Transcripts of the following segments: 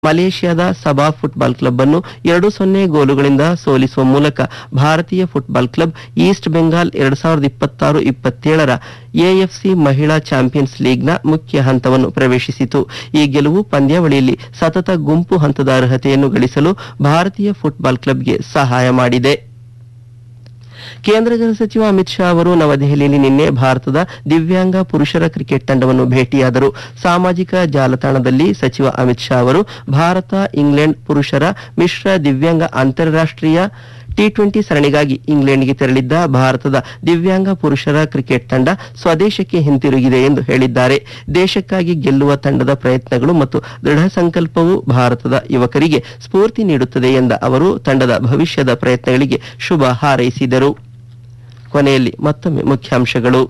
ಮಲೇಷ್ಯಾದ ಸಬಾ football club ಅನ್ನು ಎರಡು ಸೊನ್ನೆ ಗೋಲುಗಳಿಂದ ಸೋಲಿಸುವ ಮೂಲಕ ಭಾರತೀಯ ಫುಟ್ಬಾಲ್ ಕ್ಲಬ್ ಈಸ್ಟ್ ಬೆಂಗಾಲ್ ಎರಡ್ ಸಾವಿರದ ಇಪ್ಪತ್ತಾರು ಇಪ್ಪತ್ತೇಳರ ಎಎಫ್ಸಿ ಮಹಿಳಾ ಚಾಂಪಿಯನ್ಸ್ ಲೀಗ್ನ ಮುಖ್ಯ ಹಂತವನ್ನು ಪ್ರವೇಶಿಸಿತು ಈ ಗೆಲುವು ಪಂದ್ಯಾವಳಿಯಲ್ಲಿ ಸತತ ಗುಂಪು ಹಂತದ ಅರ್ಹತೆಯನ್ನು ಗಳಿಸಲು ಭಾರತೀಯ ಫುಟ್ಬಾಲ್ ಕ್ಲಬ್ಗೆ ಸಹಾಯ ಮಾಡಿದೆ ಕೇಂದ್ರ ಗೃಹ ಸಚಿವ ಅಮಿತ್ ಶಾ ಅವರು ನವದೆಹಲಿಯಲ್ಲಿ ನಿನ್ನೆ ಭಾರತದ ದಿವ್ಯಾಂಗ ಪುರುಷರ ಕ್ರಿಕೆಟ್ ತಂಡವನ್ನು ಭೇಟಿಯಾದರು ಸಾಮಾಜಿಕ ಜಾಲತಾಣದಲ್ಲಿ ಸಚಿವ ಅಮಿತ್ ಶಾ ಅವರು ಭಾರತ ಇಂಗ್ಲೆಂಡ್ ಪುರುಷರ ಮಿಶ್ರ ದಿವ್ಯಾಂಗ ಅಂತಾರಾಷ್ಟ್ರೀಯ ಟಿ ಟ್ವೆಂಟಿ ಸರಣಿಗಾಗಿ ಇಂಗ್ಲೆಂಡ್ಗೆ ತೆರಳಿದ್ದ ಭಾರತದ ದಿವ್ಯಾಂಗ ಪುರುಷರ ಕ್ರಿಕೆಟ್ ತಂಡ ಸ್ವದೇಶಕ್ಕೆ ಹಿಂತಿರುಗಿದೆ ಎಂದು ಹೇಳಿದ್ದಾರೆ ದೇಶಕ್ಕಾಗಿ ಗೆಲ್ಲುವ ತಂಡದ ಪ್ರಯತ್ನಗಳು ಮತ್ತು ದೃಢ ಸಂಕಲ್ಪವು ಭಾರತದ ಯುವಕರಿಗೆ ಸ್ಫೂರ್ತಿ ನೀಡುತ್ತದೆ ಎಂದ ಅವರು ತಂಡದ ಭವಿಷ್ಯದ ಪ್ರಯತ್ನಗಳಿಗೆ ಶುಭ ಹಾರೈಸಿದರು ಕೊನೆಯಲ್ಲಿ ಮತ್ತೊಮ್ಮೆ ಮುಖ್ಯಾಂಶಗಳು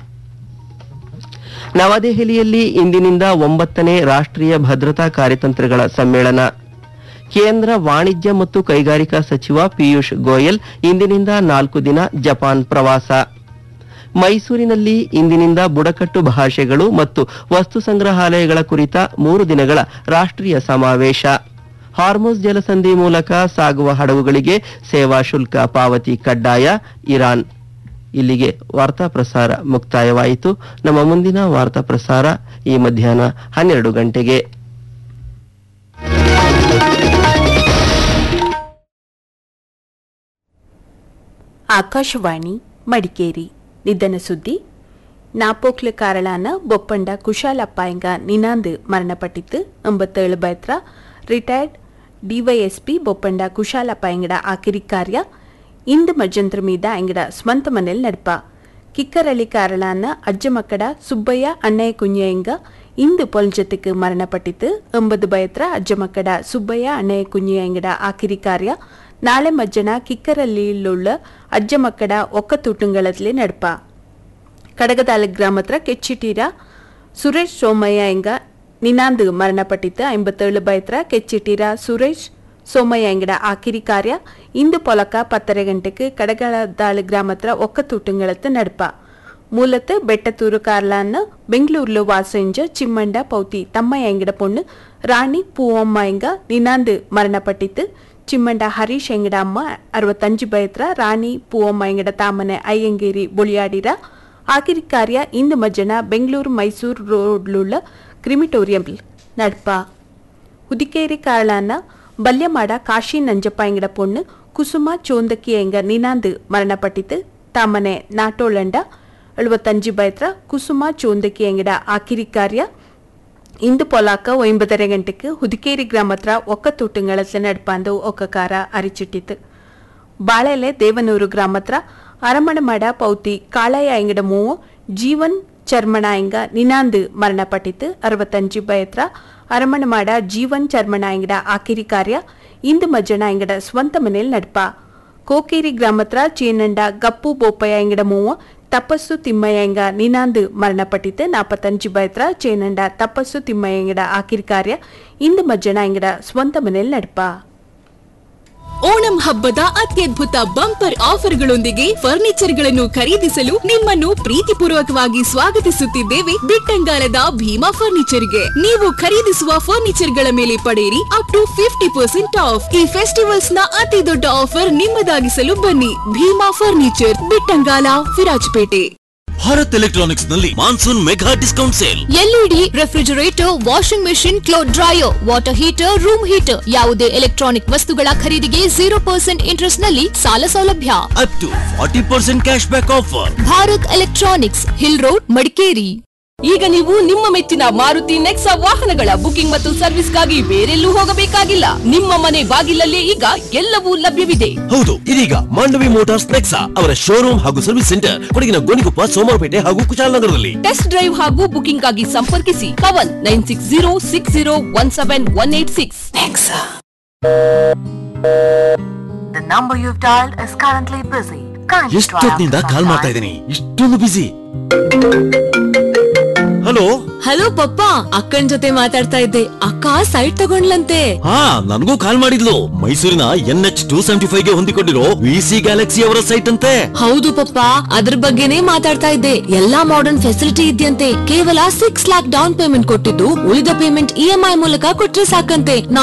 ನವದೆಹಲಿಯಲ್ಲಿ ಇಂದಿನಿಂದ ಒಂಬತ್ತನೇ ರಾಷ್ಟ್ರೀಯ ಭದ್ರತಾ ಕಾರ್ಯತಂತ್ರಗಳ ಸಮ್ಮೇಳನ ಕೇಂದ್ರ ವಾಣಿಜ್ಯ ಮತ್ತು ಕೈಗಾರಿಕಾ ಸಚಿವ ಪಿಯೂಷ್ ಗೋಯಲ್ ಇಂದಿನಿಂದ ನಾಲ್ಕು ದಿನ ಜಪಾನ್ ಪ್ರವಾಸ ಮೈಸೂರಿನಲ್ಲಿ ಇಂದಿನಿಂದ ಬುಡಕಟ್ಟು ಭಾಷೆಗಳು ಮತ್ತು ವಸ್ತು ಸಂಗ್ರಹಾಲಯಗಳ ಕುರಿತ ಮೂರು ದಿನಗಳ ರಾಷ್ಟ್ರೀಯ ಸಮಾವೇಶ ಹಾರ್ಮೋಸ್ ಜಲಸಂಧಿ ಮೂಲಕ ಸಾಗುವ ಹಡಗುಗಳಿಗೆ ಸೇವಾ ಶುಲ್ಕ ಪಾವತಿ ಕಡ್ಡಾಯ ಇರಾನ್ ಇಲ್ಲಿಗೆ ವಾರ್ತಾ ಪ್ರಸಾರ ಮುಕ್ತಾಯವಾಯಿತು ನಮ್ಮ ಮುಂದಿನ ವಾರ್ತಾ ಪ್ರಸಾರ ಈ ಮಧ್ಯಾಹ್ನ ಹನ್ನೆರಡು ಗಂಟೆಗೆ ಆಕಾಶವಾಣಿ ಮಡಿಕೇರಿ ನಿಧನ ಸುದ್ದಿ ನಾಪೋಕ್ಲ ಕಾರಳಾನ ಬೊಪ್ಪಂಡ ಕುಶಾಲಪ್ಪಾಯಂಗ ನಿನಾಂದ್ ಮರಣಪಟ್ಟಿತ್ತು ಎಂಬತ್ತೇಳು ಬೈತ್ರ ರಿಟೈರ್ಡ್ ಡಿವೈಎಸ್ಪಿ ಬೊಪ್ಪಂಡ ಕುಶಾಲಪ್ಪಾಯಂಗಡ ಆಕಿರಿ ಕಾರ್ಯ ಇಂದು ಮಜ್ಜಂತ್ರ ಮೀದ ಅಂಗಡ ಸ್ವಂತ ಮನೆಲ್ ನಡ್ಪ ಕಿಕ್ಕರಳಿ ಕಾರಳಾನ ಅಜ್ಜ ಮಕ್ಕಡ ಸುಬ್ಬಯ್ಯ ಅಣ್ಣಯ್ಯ ಕುഞ്ഞಯ್ಯಂಗ ಇಂದು ಪೊಲ್ಜத்துக்கு ಮರಣಪಟ್ಟಿತ್ತು ಎಂಬದು ಬಯತ್ರ ಅಜ್ಜ ಮಕ್ಕಡ ಸುಬ್ಬಯ್ಯ ಅಣ್ಣಯ್ಯ ಕುഞ്ഞಯ್ಯಂಗಡ ಆಕಿರಿ ಕಾರ್ಯ ನಾಳೆ ಮಜ್ಜನ ಕಿಕ್ಕರಲ್ಲಿಯುಳ್ಳ ಅಜ್ಜ ಮಕ್ಕಡ ಒಕ್ಕತೂಟುಂಗಳತ್ಲೆ ನಡ್ಪ ಕಡಗದಾಲ ಗ್ರಾಮತ್ರ ಕೆಚ್ಚಿಟೀರ ಸುರೇಶ್ ಸೋಮಯ್ಯ ಎಂಗ ನಿನಾಂದ್ ಮರಣಪಟ್ಟಿತ್ತು ಐಂಬತ್ತೇಳು ಬೈತ್ರ ಕೆಚ್ಚಿಟೀರ ಸುರೇಶ್ ಸೋಮಯ್ಯ ಎಂಗಡ ಆಕಿರಿ ಕಾರ್ಯ ಇಂದು ಪೊಲಕ ಪತ್ತರೆ ಗಂಟೆಗೆ ಕಡಗದಾಳ ಗ್ರಾಮತ್ರ ಒಕ್ಕತೂಟುಂಗಳತ್ತು ನಡ್ಪ ಮೂಲത്ത് ಬೆಟ್ಟತೂರು ಕಾರ್ಲಾನ್ನ ಬೆಂಗಳೂರುలో వాసించ చిమ్మండ పౌతి తమ్మయ్య ఎంగడ పొన్ను రాణి పూవమ్మ ఎంగ నినాంద్ మరణపట్టిత్తు ಚಿಮ್ಮಂಡ ಹರೀಶ್ ಎಂಗಡ ಅಮ್ಮ ಅರವತ್ತಂಜು ಬಯತ್ರ ರಾಣಿ ಪೂವಮ್ಮ ಎಂಗಡ ತಾಮನೆ ಅಯ್ಯಂಗೇರಿ ಬೊಳಿಯಾಡಿರ ಆಕಿರಿ ಕಾರ್ಯ ಇಂದು ಮಜ್ಜನ ಬೆಂಗಳೂರು ಮೈಸೂರು ರೋಡ್ಲುಳ್ಳ ಕ್ರಿಮಿಟೋರಿಯಂ ನಡ್ಪ ಹುದಿಕೇರಿ ಕಾರಳಾನ ಬಲ್ಯಮಾಡ ಕಾಶಿ ನಂಜಪ್ಪ ಎಂಗಡ ಪೊಣ್ಣು ಕುಸುಮ ಚೋಂದಕಿ ಎಂಗ ನಿನಾಂದ್ ಮರಣಪಟ್ಟಿತ್ತು ತಾಮನೆ ನಾಟೋಳಂಡ ಎಳುವತ್ತಂಜು ಬೈತ್ರ ಕುಸುಮ ಚೋಂದಕಿ ಎಂಗಡ ಆಕಿರಿ ಕಾರ್ಯ ಇಂದು ಪೊಲಾಕ ಒಂಬತ್ತರೆ ಗಂಟೆಗೆ ಹುದಿಕೇರಿ ಗ್ರಾಮತ್ರ ಒಕ್ಕತೂಟುಂಗಳತ್ತ ನಡ್ಪಾಂದು ಒಕ್ಕಕಾರ ಅರಿಚಿಟ್ಟಿತ್ತು ಬಾಳೆಲೆ ದೇವನೂರು ಗ್ರಾಮತ್ರ ಅರಮಣಮಾಡ ಪೌತಿ ಕಾಳಯ್ಯ ಎಂಗಡ ಮೂವು ಜೀವನ್ ಚರ್ಮಣ ಎಂಗ ನಿನಾಂದ್ ಮರಣಪಟ್ಟಿತ್ತು ಅರವತ್ತಂಜು ಬಯತ್ರ ಅರಮಣಮಾಡ ಜೀವನ್ ಚರ್ಮಣ ಎಂಗಡ ಆಕಿರಿ ಕಾರ್ಯ ಇಂದು ಮಜ್ಜನ ಎಂಗಡ ಸ್ವಂತ ಮನೇಲಿ ನಡ್ಪ ಕೋಕೇರಿ ಗ್ರಾಮತ್ರ ಚೇನಂಡ ಗಪ್ಪು ಬೋಪಯ್ಯ ಎಂಗಡ ಮೂವು ತಪಸ್ಸು ತಿಮ್ಮಯ್ಯ ಎಂಗ ನಿನಾಂದ್ ಮರಣಪಟ್ಟಿತ್ತು ನಾಪತ್ತಂಜು ಬೈತ್ರ ಚೇನಂಡ ತಪಸ್ಸು ತಿಮ್ಮಯ್ಯ ಎಂಗಡ ಆಕಿರಿ ಕಾರ್ಯ ಇಂದು ಮಜ್ಜನ ಎಂಗಡ ಸ್ವಂತ ಮನೇಲಿ ನಡ್ಪ ಓಣಂ ಹಬ್ಬದ ಅತ್ಯದ್ಭುತ ಬಂಪರ್ ಆಫರ್ಗಳೊಂದಿಗೆ ಫರ್ನಿಚರ್ಗಳನ್ನು ಖರೀದಿಸಲು ನಿಮ್ಮನ್ನು ಪ್ರೀತಿಪೂರ್ವಕವಾಗಿ ಸ್ವಾಗತಿಸುತ್ತಿದ್ದೇವೆ ಬಿಟ್ಟಂಗಾಲದ ಭೀಮಾ ಫರ್ನಿಚರ್ಗೆ ನೀವು ಖರೀದಿಸುವ ಫರ್ನಿಚರ್ಗಳ ಮೇಲೆ ಪಡೆಯಿರಿ up to fifty percent off ಈ ಫೆಸ್ಟಿವಲ್ಸ್ ನ ಅತಿ ದೊಡ್ಡ ಆಫರ್ ನಿಮ್ಮದಾಗಿಸಲು ಬನ್ನಿ ಭೀಮಾ ಫರ್ನಿಚರ್ ಬಿಟ್ಟಂಗಾಲ ವಿರಾಜಪೇಟೆ ಭಾರತ್ ಎಲೆಕ್ಟ್ರಾನಿಕ್ಸ್ ನಲ್ಲಿ monsoon mega discount sale LED refrigerator washing machine cloth dryer water heater room heater ಯಾವುದೇ ಎಲೆಕ್ಟ್ರಾನಿಕ್ ವಸ್ತುಗಳ ಖರೀದಿಗೆ ಜೀರೋ ಪರ್ಸೆಂಟ್ ಇಂಟ್ರೆಸ್ಟ್ ನಲ್ಲಿ ಸಾಲ ಸೌಲಭ್ಯ up to forty percent cash back offer Bharat electronics hill road Madikeri ಈಗ ನೀವು ನಿಮ್ಮ ಮೆಚ್ಚಿನ ಮಾರುತಿ ನೆಕ್ಸಾ ವಾಹನಗಳ ಬುಕಿಂಗ್ ಮತ್ತು ಸರ್ವಿಸ್ಗಾಗಿ ಬೇರೆಲ್ಲೂ ಹೋಗಬೇಕಾಗಿಲ್ಲ ನಿಮ್ಮ ಮನೆ ಬಾಗಿಲಲ್ಲೇ ಈಗ ಎಲ್ಲವೂ ಲಭ್ಯವಿದೆ ಹೌದು ಇದೀಗ ಮಾಂಡವಿ ಮೋಟಾರ್ಸ್ ನೆಕ್ಸಾ ಅವರ ಶೋರೂಮ್ ಹಾಗೂ ಸರ್ವಿಸ್ ಸೆಂಟರ್ ಕೊಡಗಿನ ಗೋಣಿಕೊಪ್ಪ ಸೋಮವಾರಪೇಟೆ ಹಾಗೂ ಕುಶಾಲನಗರದಲ್ಲಿ ಟೆಸ್ಟ್ ಡ್ರೈವ್ ಹಾಗೂ ಬುಕಿಂಗ್ ಆಗಿ ಸಂಪರ್ಕಿಸಿ Pavan nine six zero six zero one seven one eight six The number you've dialed is currently busy. Kindly try ಎಷ್ಟೊತ್ತಿನಿಂದ after ಕಾಲ್ some ಮಾಡ್ತಾ time. ಇದ್ದೀನಿ ಇಷ್ಟೊಂದು ಬಿಸಿ ಹಲೋ ಹಲೋ ಪಪ್ಪ ಅಕ್ಕನ್ ಜೊತೆ ಮಾತಾಡ್ತಾ ಇದ್ದೆ ಅಕ್ಕ ಸೈಟ್ ತಗೊಂಡ್ಲಂತೆ ಹಾ ನನಗೂ ಕಾಲ್ ಮಾಡಿದ್ಲು ಮೈಸೂರಿನ N H two seventy five ಗೆ ಹೊಂದಿಕೊಂಡಿರೋ ವಿ ಸಿ ಗ್ಯಾಲಕ್ಸಿ ಅವರ ಸೈಟ್ ಅಂತೆ ಹೌದು ಪಪ್ಪ ಅದ್ರ ಬಗ್ಗೆನೇ ಮಾತಾಡ್ತಾ ಇದ್ದೆ ಎಲ್ಲಾ ಮಾಡರ್ನ್ ಫೆಸಿಲಿಟಿ ಇದೆಯಂತೆ ಕೇವಲ ಸಿಕ್ಸ್ ಲ್ಯಾಕ್ ಡೌನ್ ಪೇಮೆಂಟ್ ಕೊಟ್ಟಿದ್ದು ಉಳಿದ ಪೇಮೆಂಟ್ ಇ ಎಂ ಐ ಮೂಲಕ ಕೊಟ್ರೆ ಸಾಕಂತೆ